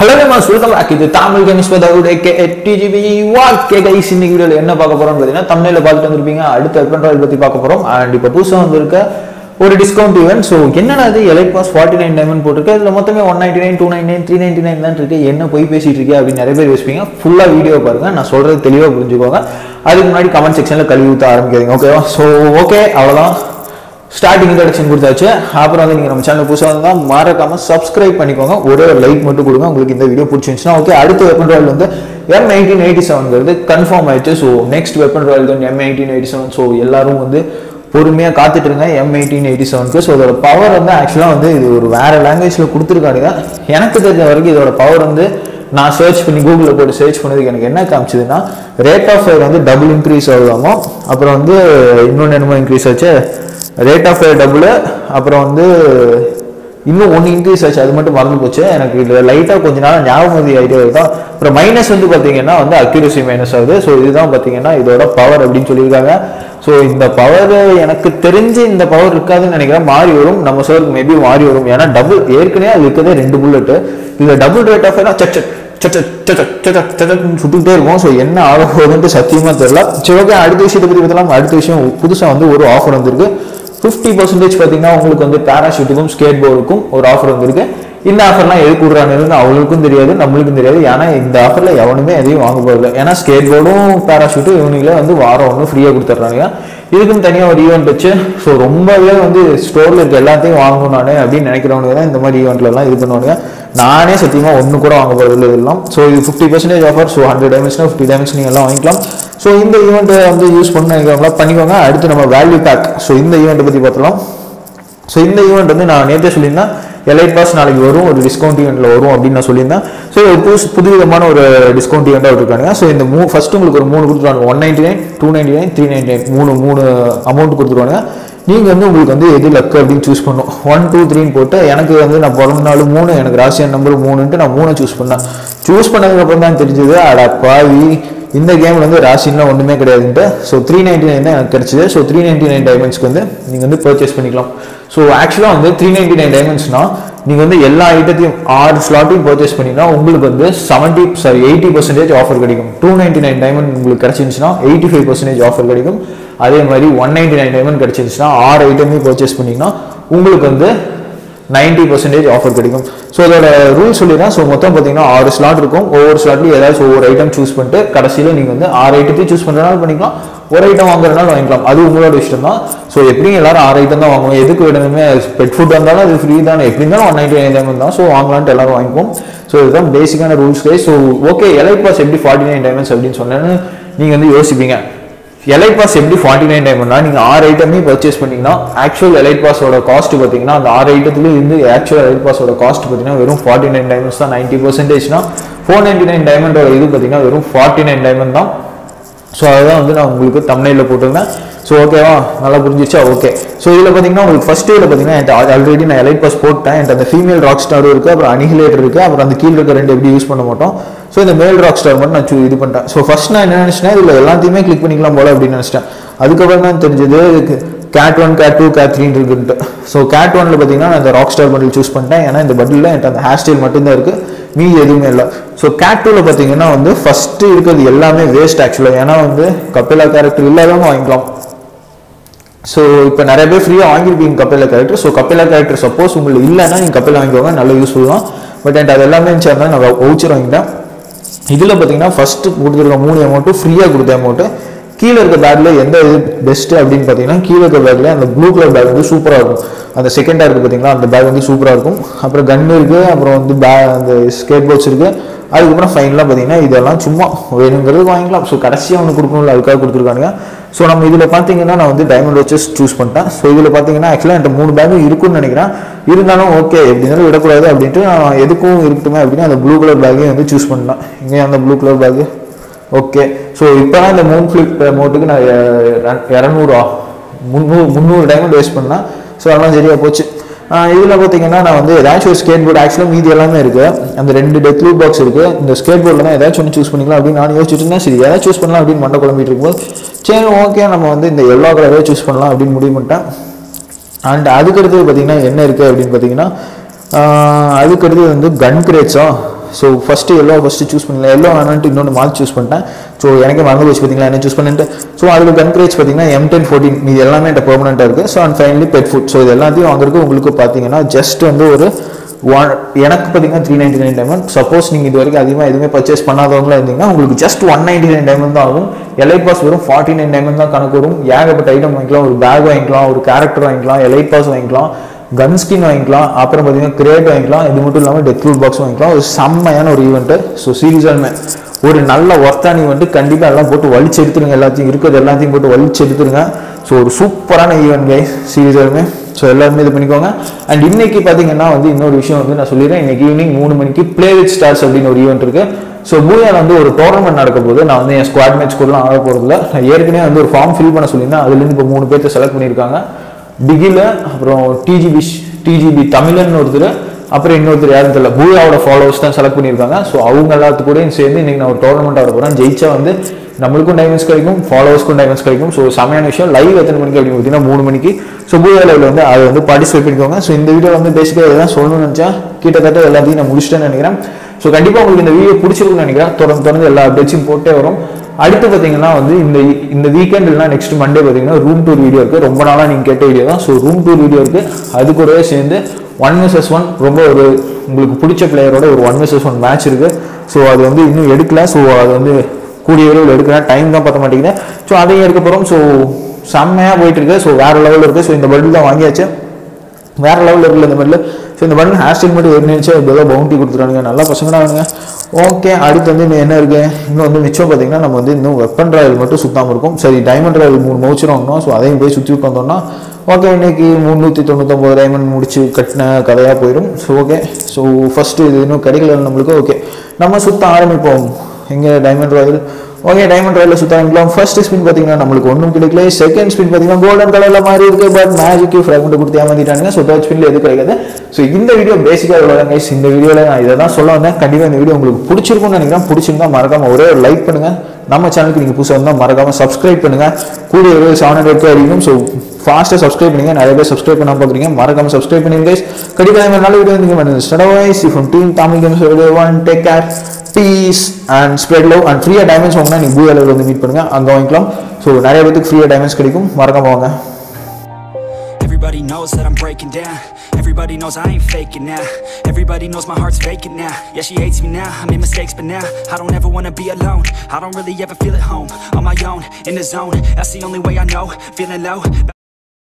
hello mass welcome back இது தமிழ் கணிஷ் பதாவுடைய கே டிஜிபி வாட் கே கைஸ் இன்னைக்கு வீடியோவில் என்ன பார்க்க போறோம்னு பார்த்தீங்கன்னா தமிழில் பார்த்துட்டு வந்திருப்பீங்க அடுத்த வெப்பன் ராயல் பற்றி பார்க்க போகிறோம் அண்ட் இப்போ புதுசாக வந்திருக்க ஒரு டிஸ்கவுண்ட் ஈவெண்ட் ஸோ என்னடா இது elite pass forty nine diamond போட்டிருக்கு இதில் மொத்தமே one ninety nine two nine nine three ninety nine தான் இருக்கு என்ன போய் பேசிட்டு இருக்கே அப்படின்னு நிறைய பேர் யோசிப்பீங்க ஃபுல்லாக வீடியோ பாருங்க நான் சொல்றது தெளிவாக புரிஞ்சுக்கோங்க அதுக்கு முன்னாடி கமெண்ட் செக்ஷனில் கழுவி ஊற்ற ஆரம்பிக்காதீங்க ஓகேவா ஸோ ஓகே அவ்வளோதான் ஸ்டார்டிங் இன்ட்ரடக்ஷன் கொடுத்தாச்சு அப்புறம் வந்து நீங்கள் நம்ம சேனல் புதுசாக வந்தால் மறக்காம சப்ஸ்கிரைப் பண்ணிக்கோங்க ஒரே ஒரு லைக் மட்டும் கொடுங்க உங்களுக்கு இந்த வீடியோ பிடிச்சிருந்துச்சுன்னா ஓகே அடுத்த வெப்பன் ராயல் வந்து எம் நைன்டீன் எயிட்டி செவன்ங்கிறது கன்ஃபார்ம் ஆயிடுச்சு ஸோ நெக்ஸ்ட் வெப்பன் ராயல் வந்து M eighteen eighty seven so எல்லாரும் வந்து பொறுமையாக காத்துட்டு இருங்க எம் எயிட்டீன் எயிட்டி செவனுக்கு ஸோ இதோட பவர் வந்து ஆக்சுவலாக வந்து இது ஒரு வேற லாங்குவேஜில் கொடுத்துருக்காங்க எனக்கு தெரிஞ்ச வரைக்கும் இதோட பவர் வந்து நான் சர்ச் பண்ணி கூகுளில் போட்டு சர்ச் பண்ணதுக்கு எனக்கு என்ன காமிச்சதுன்னா ரேட் ஆஃப் ஃபயர் வந்து டபுள் இன்க்ரீஸ் ஆகுதாமோ அப்புறம் வந்து இன்னொன்று என்னமோ இன்க்ரீஸ் ஆச்சு ரேட் ஆஃப் ஃபயர் டபுள் அப்புறம் வந்து இன்னும் ஒன்று இன்க்ரீஸ் ஆச்சு அது மட்டும் மறந்து போச்சு எனக்கு இதில் லைட்டாக கொஞ்ச நாள் ஞாபகம் மதி ஆகிட்டே தான் அப்புறம் மைனஸ் வந்து பார்த்தீங்கன்னா வந்து அக்யூரசி மைனஸ் ஆகுது ஸோ இதுதான் பார்த்தீங்கன்னா இதோட பவர் அப்படின்னு சொல்லியிருக்காங்க ஸோ இந்த பவர் எனக்கு தெரிஞ்சு இந்த பவர் இருக்காதுன்னு நினைக்கிறேன் மாறி வரும் நம்ம சருக்கு மேபி மாறி வரும் ஏன்னா டபுள் ஏற்கனவே அது இருக்கிறதே ரெண்டு புல்லட்டு இதில் டபுள் ரேட் ஆஃப் ஃபயர்னா சட் சுட்டுக்கிட்டே இருக்கும் ஸோ என்ன ஆக போகுதுன்ட்டு சத்தியமாக தெரியல சரி ஓகே அடுத்த விஷயத்தை பற்றி பார்த்தலாம் அடுத்த விஷயம் புதுசாக வந்து ஒரு ஆஃபர் வந்திருக்கு ஃபிஃப்டி பர்சன்டேஜ் பார்த்தீங்கன்னா உங்களுக்கு வந்து பேராஷூட்டுக்கும் ஸ்கேட் போர்டுக்கும் ஒரு ஆஃபர் வந்திருக்கு இந்த ஆஃபர்லாம் எதுக்கு விடுறாங்கன்னு அவங்களுக்கும் தெரியாது நம்மளுக்கும் தெரியாது ஏன்னா இந்த ஆஃபரில் எவனுமே எதையும் வாங்க போகல ஏன்னா ஸ்கேட் போர்டும் பேராஷூட்டும் இவங்களே வந்து வாரம் ஒன்று ஃப்ரீயாக கொடுத்துட்றாங்க இதுக்குன்னு தனியாக ஒரு ஈவெண்ட் வச்சு ஸோ ரொம்பவே வந்து ஸ்டோரில் இருக்க எல்லாத்தையும் வாங்கணும் நான் அப்படின்னு நினைக்கிறவனுங்க தான் இந்த மாதிரி ஈவெண்ட்லலாம் இது பண்ணுவானுங்க நானே சத்தியமாக ஒன்று கூட வாங்க போகிறது இதெல்லாம் ஸோ இது fifty percentage offer so hundred டைமண்ட்ஸ்னா ஃபிஃப்டி டைமண்ட்ஸ் நீங்கள் எல்லாம் வாங்கிக்கலாம் ஸோ இந்த ஈவெண்ட்டை வந்து யூஸ் பண்ண நினைக்கிறவங்களா பண்ணிக்கோங்க அடுத்து நம்ம வேல்யூ பேக் ஸோ இந்த ஈவெண்ட்டை பற்றி பார்த்தலாம் ஸோ இந்த ஈவெண்ட் வந்து நான் நேற்றே சொல்லியிருந்தேன் எலைட் பாஸ் நாளைக்கு வரும் ஒரு டிஸ்கவுண்ட் ஈவெண்ட்டில் வரும் அப்படின்னு நான் சொல்லியிருந்தேன் ஸோ ஒரு புதுசு புது விதமான ஒரு டிஸ்கவுண்ட் ஈவெண்ட்டாக விட்டுருக்காங்க ஸோ இந்த மூ ஃபஸ்ட்டு உங்களுக்கு ஒரு மூணு கொடுத்துருவாங்க one ninety nine two ninety nine three ninety nine மூணு மூணு அமௌண்ட் கொடுத்துருவாங்க நீங்கள் வந்து உங்களுக்கு வந்து எது லக்கு அப்படின்னு சூஸ் பண்ணும் ஒன் டூ த்ரீன்னு போட்டு எனக்கு வந்து நான் பிறந்த நாள் மூணு எனக்கு ராசியன் நம்பர் மூணுன்ட்டு நான் மூணை சூஸ் பண்ணேன் சூஸ் பண்ணதுக்கப்புறம் தான் தெரிஞ்சது அட பாவி இந்த கேமில் வந்து ராசின்லாம் ஒன்றுமே கிடையாதுன்ட்டு ஸோ த்ரீ நைன்டி நைன் தான் எனக்கு கிடச்சிது ஸோ த்ரீ நைன்டி நைன் டைமண்ட்ஸ்க்கு வந்து நீங்கள் வந்து பர்ச்சேஸ் பண்ணிக்கலாம் ஸோ ஆக்சுவலாக வந்து த்ரீ நைன்டி நைன் டைமண்ட்ஸ்னா நீங்கள் வந்து எல்லா ஐட்டத்தையும் ஆறு ஸ்லாட்டையும் பர்ச்சேஸ் பண்ணினா உங்களுக்கு வந்து seventy sorry eighty percentage offer கிடைக்கும் டூ நைன்டி நைன் டைமண்ட் உங்களுக்கு கிடச்சிருந்துச்சுன்னா எயிட்டி ஃபைவ் பர்சன்டேஜ் ஆஃபர் கிடைக்கும் அதே மாதிரி ஒன் நைன்டி நைன் டைமண்ட் கிடச்சிருந்துச்சுன்னா ஆறு ஐட்டமையும் பர்ச்சேஸ் பண்ணிங்கன்னா உங்களுக்கு வந்து நைன்டி பர்சன்டேஜ் ஆஃபர் கிடைக்கும் ஸோ இதோட ரூல் சொல்லிடுறேன் ஸோ மொத்தம் பார்த்தீங்கன்னா ஆறு ஸ்லாட் இருக்கும் ஒவ்வொரு ஸ்லாட்லையும் ஏதாச்சும் ஒவ்வொரு ஐட்டம் சூஸ் பண்ணிட்டு கடைசியில் நீங்கள் வந்து ஆறு ஐட்டத்தையும் சூஸ் பண்ணுறதுனால பண்ணிக்கலாம் ஒரு ஐட்டம் வாங்குறதுனால வாங்கிக்கலாம் அது உங்களோட இஷ்டம் தான் ஸோ எப்படியும் எல்லாரும் ஆறு ஐட்டம் தான் வாங்குவோம் எதுக்கு விடணுமே பெட் ஃபுட் இருந்தாலும் அது ஃப்ரீ தானே எப்படி இருந்தாலும் ஒன் நைன்டி நைன் டைமண்ட் தான் ஸோ வாங்கலான்ட்டு எல்லாரும் வாங்கிப்போம் ஸோ இதுதான் பேசிக்கான rules so okay elite pass எப்படி ஃபார்ட்டி நைன் டைமண்ட்ஸ் அப்படின்னு சொன்னேன்னு நீங்கள் வந்து யோசிப்பீங்க எலைட் பாஸ் எப்படி ஃபார்ட்டி நைன் டைம்னா நீங்கள் ஆறு ஐட்டமே பர்ச்சேஸ் பண்ணீங்கன்னா ஆக்சுவல் எலைட் பாஸோட காஸ்ட் பார்த்தீங்கன்னா அந்த ஆறு ஐட்டத்துலேயும் இருந்து ஆக்சுவல் எலைட் பாஸோட காஸ்ட் பார்த்தீங்கன்னா வெறும் ஃபார்ட்டி நைன் டைமண்ட்ஸ் தான் நைன்ட்டி பர்சன்டேஜ்னா ஃபோர் நைன்டி நைன் டைமண்டோட இது பார்த்தீங்கன்னா வெறும் ஃபார்ட்டி நைன் டைமண்ட் தான் ஸோ அதுதான் வந்து நான் உங்களுக்கு தமிழில் போட்டிருந்தேன் ஸோ ஓகேவா நல்லா புரிஞ்சிச்சா ஓகே ஸோ இதில் பார்த்தீங்கன்னா உங்களுக்கு ஃபஸ்ட் இதில் பார்த்தீங்கன்னா என்கிட்ட ஆல்ரெடி நான் எலைட் பாஸ் போட்டேன் என்கிட்ட அந்த ஃபீமேல் ராக் ஸ்டாரும் இருக்குது அப்புறம் அனிஹிலேட்டர் இருக்குது அப்புறம் அந்த கீழே இருக்க ரெண்டு எப்படி யூஸ் பண்ண மாட்டோம் ஸோ இந்த மேல் ராக் ஸ்டார் மட்டும் நான் சூ- இது பண்ணிட்டேன் ஸோ ஃபர்ஸ்ட் நான் என்ன நினச்சிட்டேன் இதில் எல்லாத்தையுமே கிளிக் பண்ணிக்கலாம் போல அப்படின்னு நினச்சிட்டேன் அதுக்கப்புறம் தான் தெரிஞ்சது இதுக்கு gate one gate two gate three இருக்குன்ட்டு ஸோ கேட் ஒன்ல பார்த்தீங்கன்னா நான் இந்த ராக் ஸ்டார் பண்டில் சூஸ் பண்ணிட்டேன் ஏன்னா இந்த பண்டில் என்கிட்ட அந்த ஹேர் ஸ்டைல் மட்டும்தான் இருக்குது மீதி எதுவுமே இல்லை ஸோ கேட் டூவில் பார்த்தீங்கன்னா வந்து ஃபஸ்ட்டு இருக்கிறது எல்லாமே வேஸ்ட் ஆக்சுவலாக ஏன்னா வந்து கப்பேலா கேரக்டர் இல்லாதவங்க வாங்கிக்கலாம் ஸோ இப்போ நிறைய பேர் ஃப்ரீயாக வாங்கியிருப்பீங்க Kapella character so Kapella character suppose உங்களுக்கு இல்லைன்னா நீங்கள் கப்பேலா வாங்கிக்கோங்க நல்ல யூஸ்ஃபுல் தான் பட் என்கிட்ட அது எல்லாமே இருந்துச்சு அதனால நான் வவுச்சர் வாங்கிட்டேன் இதில் பார்த்தீங்கன்னா ஃபஸ்ட்டு கொடுத்துருக்க மூணு அமௌண்ட்டும் ஃப்ரீயாக கொடுத்த அமௌண்ட்டு கீழே இருக்க பேக்கில் எந்த இது பெஸ்ட்டு அப்படின்னு பார்த்தீங்கன்னா கீழே இருக்க பேக்கில் அந்த ப்ளூ கலர் பேக் வந்து சூப்பராக இருக்கும் அந்த செகண்டாக இருக்குது பார்த்தீங்களா அந்த பேக் வந்து சூப்பராக இருக்கும் அப்புறம் கன் இருக்குது அப்புறம் வந்து பே அந்த ஸ்கேட் போர்ட்ஸ் இருக்குது அதுக்கப்புறம் ஃபைனலாக பார்த்தீங்கன்னா இதெல்லாம் சும்மா வேணுங்கிறது வாங்கிக்கலாம் ஸோ கடைசியாக ஒன்று கொடுக்கணும்ல அதுக்காக கொடுத்துருக்காங்க ஸோ நம்ம இதில் பார்த்தீங்கன்னா நான் வந்து டைமண்ட் வச்சஸ் சூஸ் பண்ணிட்டேன் ஸோ இதில் பார்த்தீங்கன்னா ஆக்சுவலாக என்கிட்ட மூணு பேக்கும் இருக்குன்னு நினைக்கிறேன் இருந்தாலும் ஓகே எப்படி இருந்தாலும் விடக்கூடாது அப்படின்ட்டு நான் எதுக்கும் இருக்கட்டுமே அப்படின்னு அந்த ப்ளூ கலர் பேக்கையும் வந்து சூஸ் பண்ணேன் இங்கே அந்த blue colour bag okay so இப்போ தான் இந்த மூன் ஃபிளிப் அமௌண்ட்டுக்கு நான் இர- இரநூறு முந்நூறு முந்நூறு டைமண்ட் வேஸ்ட் பண்ணேன் ஸோ அதெல்லாம் சரியாக போச்சு இதில் பார்த்தீங்கன்னா நான் வந்து ஏதாச்சும் ஒரு ஸ்கேட் போர்டு ஆக்சுவலாக மீதி எல்லாமே இருக்குது அந்த ரெண்டு டெத் லூப் பாக்ஸ் இருக்குது இந்த ஸ்கேட் போர்டில் தான் ஏதாச்சும் ஒன்று சூஸ் பண்ணிக்கலாம் அப்படின்னு நான் யோசிச்சுட்டு இருந்தேன் சரி ஏதாச்சும் சூஸ் பண்ணலாம் அப்படின்னு மண்டை குழம்பிட்டு இருக்கும்போது சரி ஓகே நம்ம வந்து இந்த எல்லோ கலரே சூஸ் பண்ணலாம் அப்படின்னு முடிவு பண்ணிட்டேன் அண்ட் அதுக்கடுத்தது பார்த்தீங்கன்னா என்ன இருக்குது அப்படின்னு பார்த்தீங்கன்னா ஆஹ் அதுக்கடுத்து வந்து கன் கிரேட்ஸா so first yellow first choose பண்ணல எல்லோ வேணான்ட்டு இன்னொன்று மார்க் சூஸ் பண்ணிட்டேன் ஸோ எனக்கு மறந்து போச்சு பார்த்தீங்களா என்ன சூஸ் பண்ணிட்டு ஸோ அதுக்கு கன்க்ரேஜ் பார்த்தீங்கன்னா எம் டென் ஃபோர்டீன் இது எல்லாமே என்கிட்ட பெர்மனெண்ட்டாக இருக்குது so and finally pet food so இது எல்லாத்தையும் வாங்குறதுக்கு உங்களுக்கு பார்த்தீங்கன்னா ஜஸ்ட் வந்து ஒரு ஒன் எனக்கு பார்த்தீங்கன்னா three ninety nine diamond suppose நீங்கள் இது வரைக்கும் அதிகமாக எதுவுமே பர்ச்சேஸ் பண்ணாதவங்களா இருந்தீங்கன்னா உங்களுக்கு just one ninety nine diamond தான் ஆகும் எலைட் பாஸ் வெறும் ஃபார்ட்டி நைன் டைமண்ட் தான் கணக்கு வரும் ஏகப்பட்ட ஐட்டம் வாங்கிக்கலாம் ஒரு பேக் வாங்கிக்கலாம் ஒரு கேரக்டர் வாங்கிக்கலாம் எலைட் பாஸ் வாங்கிக்கலாம் கன் ஸ்கின் வாங்கிக்கலாம் அப்புறம் பார்த்தீங்கன்னா கிரேட் வாங்கிக்கலாம் இது மட்டும் இல்லாமல் டெத் ரூல் பாக்ஸ் வாங்கிக்கலாம் ஒரு செம்மையான ஒரு ஈவெண்ட்டு ஸோ சீரியஸாலுமே ஒரு நல்ல ஒர்த்தான ஈவெண்ட் கண்டிப்பாக எல்லாம் போட்டு வலிச்சு எடுத்துருங்க எல்லாத்தையும் இருக்கிறது எல்லாத்தையும் போட்டு வலிச்சு எடுத்துருங்க ஸோ ஒரு சூப்பரான ஈவெண்ட் கை சீரியஸாலுமே ஸோ எல்லாருமே இது பண்ணிக்கோங்க அண்ட் இன்னைக்கு பார்த்தீங்கன்னா வந்து இன்னொரு விஷயம் வந்து நான் சொல்லிடுறேன் இன்னைக்கு ஈவினிங் மூணு மணிக்கு ப்ளே வித் ஸ்டார்ஸ் அப்படின்னு ஒரு ஈவெண்ட் இருக்கு ஸோ பூயால வந்து ஒரு டோர்னமெண்ட் நடக்க போது நான் வந்து என் ஸ்குவாட் மேட்ச் கூடலாம் ஆக போகிறதில்ல நான் ஏற்கனவே வந்து ஒரு ஃபார்ம் ஃபில் பண்ண சொல்லியிருந்தேன் அதுலேருந்து இப்போ மூணு பேர்த்த செலக்ட் பண்ணியிருக்காங்க பிகில அப்புறம் டிஜிபி டிஜிபி தமிழன் ஒருத்தர் அப்புறம் இன்னொருத்தர் யாரும் தெரியல பூயாவோட ஃபாலோவர்ஸ் தான் செலக்ட் பண்ணியிருக்காங்க ஸோ அவங்க எல்லாத்து கூடயும் சேர்ந்து இன்னைக்கு நான் ஒரு டோர்னமெண்ட் ஆட போகிறேன் ஜெயிச்சா வந்து நம்மளுக்கும் டைமண்ட்ஸ் கிடைக்கும் ஃபாலோவர்ஸ்க்கும் டைமண்ட்ஸ் கிடைக்கும் ஸோ செமையான விஷயம் லைவ் எத்தனை மணிக்கு அப்படின்னு பார்த்தீங்கன்னா மூணு மணிக்கு ஸோ பூயா லைவ்ல வந்து அதை வந்து பார்ட்டிசிபேட் பண்ணிக்கோங்க ஸோ இந்த வீடியோ வந்து பேசிக்காக இதான் சொல்லணும்னு நினச்சேன் கிட்டத்தட்ட எல்லாத்தையும் நான் முடிச்சிட்டேன்னு நினைக்கிறேன் ஸோ கண்டிப்பாக உங்களுக்கு இந்த வீடியோ பிடிச்சிருக்கும்னு நினைக்கிறேன் தொடர்ந்து தொடர்ந்து எல்லா அப்டேட்ஸும் போட்டே வரும் அடுத்து பார்த்தீங்கன்னா வந்து இந்த இந்த வீக்கெண்ட் இல்லைனா நெக்ஸ்ட் மண்டே பார்த்தீங்கன்னா ரூம் டூர் வீடியோ இருக்குது ரொம்ப நாளாக நீங்கள் கேட்ட வீடியோ தான் ஸோ ரூம் டூர் வீடியோ இருக்குது அது கூடவே சேர்ந்து ஒன் vs ஒன் ரொம்ப ஒரு உங்களுக்கு பிடிச்ச பிளேயரோட ஒரு ஒன் vs ஒன் மேட்ச் இருக்குது ஸோ அது வந்து இன்னும் எடுக்கல ஸோ அது வந்து கூடிய விரைவில் எடுக்கிறேன் டைம் தான் பத்த மாட்டேங்குது ஸோ அதையும் எடுக்க போகிறோம் ஸோ செம்மையாக போயிட்டு இருக்கு ஸோ வேற லெவலில் இருக்குது ஸோ இந்த பண்டில் தான் வாங்கியாச்சு வேற லெவலில் இருக்குல்ல இந்த மாதிரில ஸோ இந்த பட்டன் ஹேர் ஸ்டைல் மட்டும் ஏறிச்சு ஏதோ பவுண்டி கொடுத்துறானுங்க நல்லா பசங்கடா அவனுங்க ஓகே அடுத்து வந்து இன்னும் என்ன இருக்கு இன்னும் வந்து மிச்சம் பார்த்தீங்கன்னா நம்ம வந்து இன்னும் வெப்பன் ராயல் மட்டும் சுத்தாமல் இருக்கும் சரி டைமண்ட் ராயல் மூணு மவுச்சர் வாங்கணும் ஸோ அதையும் போய் சுற்றி விட்டு வந்தோம்னா ஓகே இன்னைக்கு முந்நூற்றி தொண்ணூத்தொம்பது டைமண்ட் முடிச்சு கட்டின கதையாக போயிடும் ஸோ ஓகே ஸோ ஃபஸ்ட்டு இது இன்னும் கிடைக்கல நம்மளுக்கு ஓகே நம்ம சுத்த ஆரம்பிப்போம் எங்கே டைமண்ட் ராயல் ஓகே டைமண்ட் ராயலில் சுத்த ஆரம்பிக்கலாம் ஃபர்ஸ்ட் ஸ்பின் பார்த்தீங்கன்னா நம்மளுக்கு ஒன்றும் கிடைக்கல செகண்ட் ஸ்பின் பார்த்தீங்கன்னா கோல்டன் கலரில் மாதிரி இருக்கு பட் மேஜிக்கு ஃப்ராக்மெண்ட் கொடுத்து ஏமாத்திட்டானுங்க ஸோ தேர்ட் ஸ்பின்ல எது கிடைக்காது ஸோ இந்த வீடியோ பேசிக்காக இவ்வளோ கைஸ் இந்த வீடியோவில் நான் இதை தான் சொல்ல வந்தேன் கண்டிப்பாக இந்த வீடியோ உங்களுக்கு பிடிச்சிருக்கும்னு நினைக்கிறேன் பிடிச்சிருந்தா மறக்காம ஒரே ஒரு லைக் பண்ணுங்க நம்ம சேனலுக்கு நீங்கள் புதுசாக இருந்தால் மறக்காம சப்ஸ்கிரைப் பண்ணுங்க கூடிய ஒரு செவன் ஹண்ட்ரட் வரைக்கும் ஸோ ஃபாஸ்ட்டாக சப்ஸ்கிரைப் பண்ணுங்க நிறைய பேர் சப்ஸ்கிரைப் பண்ணாம பார்க்குறீங்க மறக்காம சப்ஸ்கிரைப் பண்ணுங்க guys கண்டிப்பாக இந்த நல்ல வீடியோ நீங்கள் பண்ணுங்க ஸ்டடவாய்ஸ் from team Tamil games one take care peace and spread love and ஃப்ரீயாக டைமண்ட்ஸ் வாங்கினா நீங்கள் பூ அளவில் வந்து மீட் பண்ணுங்க அங்கே வாங்கிக்கலாம் ஸோ நிறைய பேருக்கு ஃப்ரீயாக டைமண்ட்ஸ் கிடைக்கும் மறக்காம வாங்க Everybody knows that I'm breaking down Everybody knows I ain't faking now Everybody knows my heart's vacant now Yeah, she hates me now, I made mistakes but now I don't ever wanna be alone I don't really ever feel at home On my own, in the zone That's the only way I know Feeling low